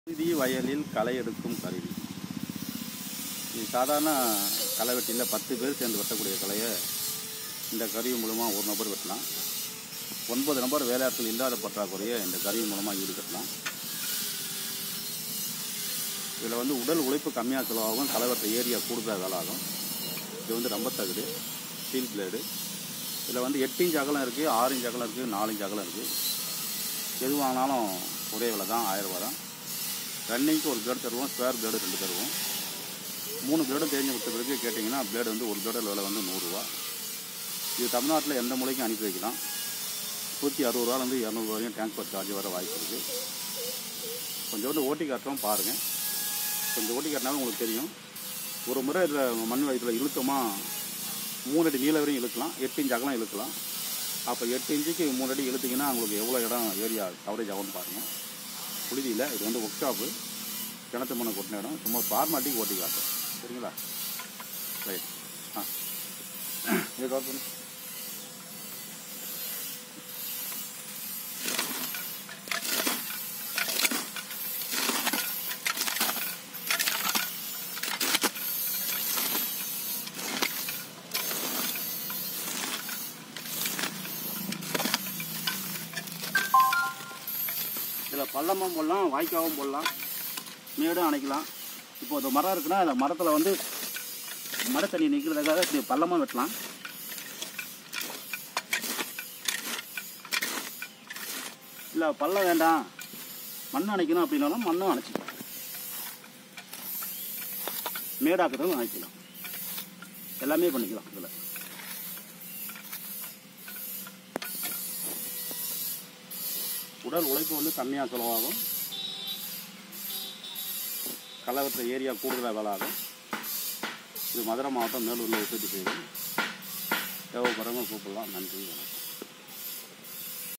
கருவி வயலில் களை எடுக்கும் கருவி இது சாதாரண களை வெட்டியில் பத்து பேர் சேர்ந்து வெட்டக்கூடிய களையை இந்த கருவி மூலமாக ஒரு நபர் வெட்டலாம் ஒன்பது நபர் வேலையாட்கள் இல்லாத பற்றாக்குறையை இந்த கருவி மூலமாக ஈடுகட்டலாம் இதில் வந்து உடல் உழைப்பு கம்மியாக செலவாகும் களை வெட்ட ஏரியா கூடுதல் வேலை ஆகும் இது வந்து ரொம்ப தகுடு ஸ்டீல் பிளேடு இதில் வந்து எட்டு இன்ச் அகலம் இருக்குது ஆறு இன்ச் அகலம் இருக்குது நாலு இன்ச் அகலம் இருக்குது எது வாங்கினாலும் ஒரே விலை தான் ஆயிரம் ரூபா தான் ரன்னிங்க்கு ஒரு பிளேடு தருவோம் ஸ்கொயர் பிளேடு ரெண்டு தருவோம் மூணு பிளேடும் தேஞ்சு விட்ட பிறகு கேட்டிங்கன்னா பிளேடு வந்து ஒரு பிளேடு விலை வந்து நூறுரூவா இது தமிழ்நாட்டில் எந்த மூலைக்கும் அனுப்பி வைக்கலாம் நூற்றி அறுபது ரூபாலேருந்து இரநூறுவா வரையும் டிரான்ஸ்போர்ட் சார்ஜ் வர வாய்ப்பு இருக்குது கொஞ்சோண்டு ஓட்டி காட்டுறோம் பாருங்கள் கொஞ்சம் ஓட்டி காட்டினாலும் உங்களுக்கு தெரியும் ஒரு முறை இதில் மண் வயத்தில் இழுத்தோமா மூணு அடி நீளம் வரையும் இழுக்கலாம் எட்டு இன்ச் அகலம் இழுக்கலாம் அப்போ எட்டு இன்ச்சுக்கு மூணு அடி இழுத்தீங்கன்னா உங்களுக்கு எவ்வளோ இடம் ஏரியா கவரேஜ் ஆகும்னு பாருங்கள் புழுதியில் இது வந்து ஒர்க் ஷாப்பு கிணத்து மண்ணை கொட்டின இடம் சும்மா ஃபார்மாலிட்டிக்கு ஓட்டி காட்டும் சரிங்களா ரைட் ஆ இது கவர் பண்ணு இதில் பள்ளமும் போடலாம் வாய்க்காவும் போடலாம் மேடும் அணைக்கலாம் இப்போ இந்த மரம் இருக்குன்னா அந்த மரத்தில் வந்து மர தண்ணி நிற்கிறதுக்காக இப்படி பள்ளமாக வெட்டலாம் இல்லை பள்ளம் வேண்டாம் மண் அணைக்கணும் அப்படின்னாலும் மண்ணும் அணைச்சிக்கலாம் மேடாக்குறதும் அணைக்கலாம் எல்லாமே பண்ணிக்கலாம் இதில் உடல் உழைப்பு வந்து கம்மியாக செலவாகும் களவற்ற ஏரியா கூடுதலாக வேலை ஆகும் இது மதுரை மாவட்டம் மேலூரில் உற்பத்தி செய்யுது தேவைப்படுறவங்க கூப்பிடலாம் நன்றி வணக்கம்